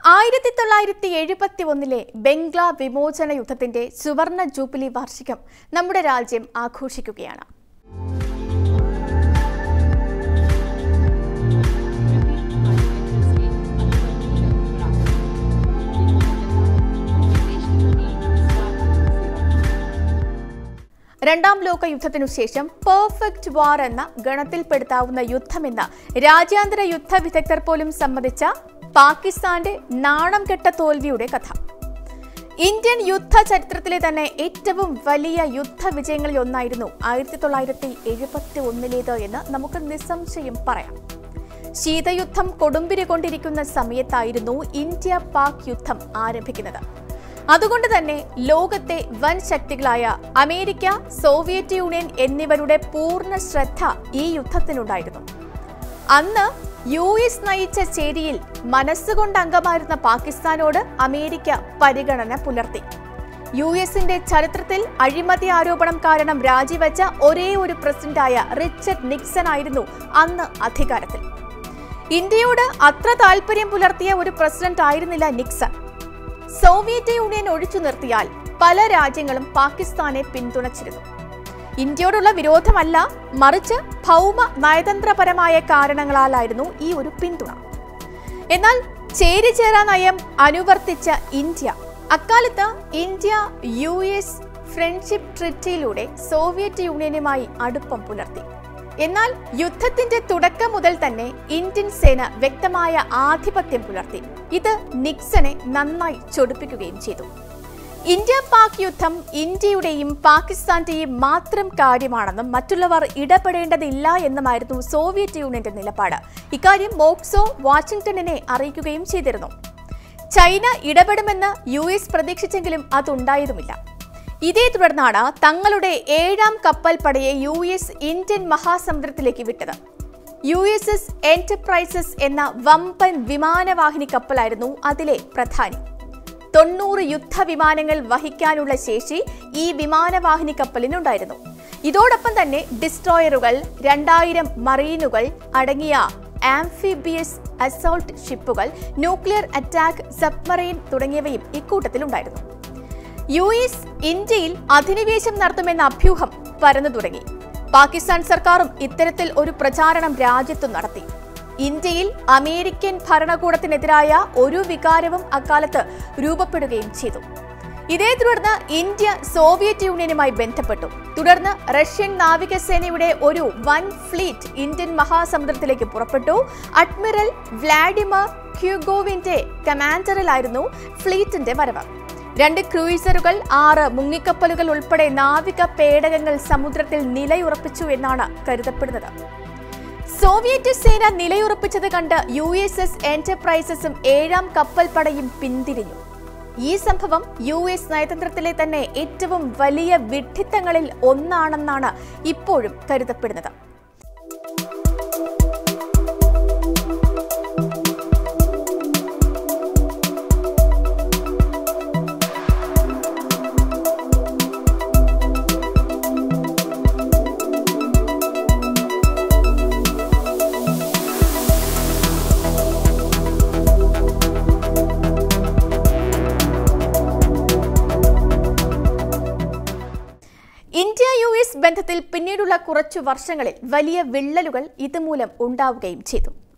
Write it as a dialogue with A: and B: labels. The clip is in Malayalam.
A: ആയിരത്തി തൊള്ളായിരത്തി എഴുപത്തി ഒന്നിലെ ബംഗ്ലാ വിമോചന യുദ്ധത്തിന്റെ സുവർണ ജൂബിലി വാർഷികം നമ്മുടെ രാജ്യം ആഘോഷിക്കുകയാണ് രണ്ടാം ലോക യുദ്ധത്തിനു ശേഷം പെർഫെക്റ്റ് വാർ എന്ന ഗണത്തിൽപ്പെടുത്താവുന്ന യുദ്ധമെന്ന് രാജ്യാന്തര യുദ്ധ വിദഗ്ധർ പോലും സമ്മതിച്ച പാകിസ്ഥാന്റെ നാണം കെട്ട തോൽവിയുടെ കഥ ഇന്ത്യൻ യുദ്ധ ചരിത്രത്തിലെ തന്നെ ഏറ്റവും വലിയ യുദ്ധ വിജയങ്ങളിൽ ഒന്നായിരുന്നു ആയിരത്തി തൊള്ളായിരത്തി എഴുപത്തി ഒന്നിലേത് എന്ന് നമുക്ക് നിസ്സംശയം പറയാം ശീതയുദ്ധം കൊടുമ്പിരി കൊണ്ടിരിക്കുന്ന സമയത്തായിരുന്നു ഇന്ത്യ പാക് യുദ്ധം ആരംഭിക്കുന്നത് അതുകൊണ്ട് തന്നെ ലോകത്തെ വൻ ശക്തികളായ അമേരിക്ക സോവിയറ്റ് യൂണിയൻ എന്നിവരുടെ പൂർണ്ണ ശ്രദ്ധ ഈ യുദ്ധത്തിനുണ്ടായിരുന്നു അന്ന് യു എസ് നയിച്ച ചേരിയിൽ മനസ്സുകൊണ്ട് അംഗമായിരുന്ന പാകിസ്ഥാനോട് അമേരിക്ക പരിഗണന പുലർത്തി യു എസിന്റെ ചരിത്രത്തിൽ അഴിമതി ആരോപണം കാരണം രാജിവെച്ച ഒരേ ഒരു പ്രസിഡന്റായ റിച്ചർഡ് നിക്സൺ ആയിരുന്നു അന്ന് അധികാരത്തിൽ ഇന്ത്യയോട് അത്ര താല്പര്യം പുലർത്തിയ ഒരു പ്രസിഡന്റ് ആയിരുന്നില്ല നിക്സൺ സോവിയറ്റ് യൂണിയൻ ഒഴിച്ചു നിർത്തിയാൽ പല രാജ്യങ്ങളും പാകിസ്ഥാനെ പിന്തുണച്ചിരുന്നു ഇന്ത്യയോടുള്ള വിരോധമല്ല മറിച്ച് ഭൗമ നയതന്ത്രപരമായ കാരണങ്ങളാലായിരുന്നു ഈ ഒരു പിന്തുണ എന്നാൽ ചേരിചേരാ നയം അനുവർത്തിച്ച ഇന്ത്യ അക്കാലത്ത് ഇന്ത്യ യു എസ് ഫ്രണ്ട്ഷിപ്പ് ട്രിറ്റിയിലൂടെ സോവിയറ്റ് യൂണിയനുമായി അടുപ്പം പുലർത്തി എന്നാൽ യുദ്ധത്തിന്റെ തുടക്കം മുതൽ തന്നെ ഇന്ത്യൻ സേന വ്യക്തമായ ആധിപത്യം പുലർത്തി ഇത് നിക്സനെ നന്നായി ചൊടിപ്പിക്കുകയും ചെയ്തു ഇന്ത്യ പാക് യുദ്ധം ഇന്ത്യയുടെയും പാകിസ്ഥാന്റെയും മാത്രം കാര്യമാണെന്നും മറ്റുള്ളവർ ഇടപെടേണ്ടതില്ല എന്നുമായിരുന്നു സോവിയറ്റ് യൂണിയന്റെ നിലപാട് ഇക്കാര്യം മോക്സോ വാഷിംഗ്ടണിനെ അറിയിക്കുകയും ചെയ്തിരുന്നു ചൈന ഇടപെടുമെന്ന് യു എസ് പ്രതീക്ഷിച്ചെങ്കിലും അതുണ്ടായതുമില്ല ഇതേ തുടർന്നാണ് തങ്ങളുടെ ഏഴാം കപ്പൽ പടയെ യു എസ് ഇന്ത്യൻ മഹാസമുദ്രത്തിലേക്ക് വിട്ടത് യു എസ് എസ് എന്റർപ്രൈസസ് എന്ന വമ്പൻ വിമാനവാഹിനി കപ്പലായിരുന്നു അതിലെ പ്രധാനി തൊണ്ണൂറ് യുദ്ധവിമാനങ്ങൾ വഹിക്കാനുള്ള ശേഷി ഈ വിമാനവാഹിനി കപ്പലിനുണ്ടായിരുന്നു ഇതോടൊപ്പം തന്നെ ഡിസ്ട്രോയറുകൾ രണ്ടായിരം മറീനുകൾ അടങ്ങിയ ആംഫിബിയസ് അസോൾട്ട് ഷിപ്പുകൾ ന്യൂക്ലിയർ അറ്റാക്ക് സബ്മറൈൻ തുടങ്ങിയവയും ഇക്കൂട്ടത്തിലുണ്ടായിരുന്നു യു എസ് ഇന്ത്യയിൽ അധിനിവേശം നടത്തുമെന്ന അഭ്യൂഹം പരന്നു തുടങ്ങി പാകിസ്ഥാൻ സർക്കാരും ഇത്തരത്തിൽ ഒരു പ്രചാരണം രാജ്യത്തു നടത്തി ഇന്ത്യയിൽ അമേരിക്കൻ ഭരണകൂടത്തിനെതിരായ ഒരു വികാരവും അക്കാലത്ത് രൂപപ്പെടുകയും ചെയ്തു ഇതേ തുടർന്ന് ഇന്ത്യ സോവിയറ്റ് യൂണിയനുമായി ബന്ധപ്പെട്ടു തുടർന്ന് റഷ്യൻ നാവികസേനയുടെ ഒരു വൻ ഫ്ലീറ്റ് ഇന്ത്യൻ മഹാസമുദ്രത്തിലേക്ക് പുറപ്പെട്ടു അഡ്മിറൽ വ്ളാഡിമർ ഹ്യൂഗോവിന്റെ കമാൻഡറിലായിരുന്നു ഫ്ലീറ്റിന്റെ വരവ് രണ്ട് ക്രൂയിസറുകൾ ആറ് മുങ്ങിക്കപ്പലുകൾ ഉൾപ്പെടെ നാവിക പേടകങ്ങൾ സമുദ്രത്തിൽ നിലയുറപ്പിച്ചു എന്നാണ് കരുതപ്പെടുന്നത് സോവിയറ്റ് സേന നിലയുറപ്പിച്ചത് കണ്ട് യു എസ് എസ് എന്റർപ്രൈസസും ഏഴാം കപ്പൽ പടയും പിന്തിരിഞ്ഞു ഈ സംഭവം യു എസ് നയതന്ത്രത്തിലെ തന്നെ ഏറ്റവും വലിയ വിഡ്ഢിത്തങ്ങളിൽ ഒന്നാണെന്നാണ് ഇപ്പോഴും കരുതപ്പെടുന്നത് ഇന്ത്യ യു എസ് ബന്ധത്തിൽ പിന്നീടുള്ള കുറച്ചു വർഷങ്ങളിൽ വലിയ വിള്ളലുകൾ ഇതുമൂലം ഉണ്ടാവുകയും ചെയ്തു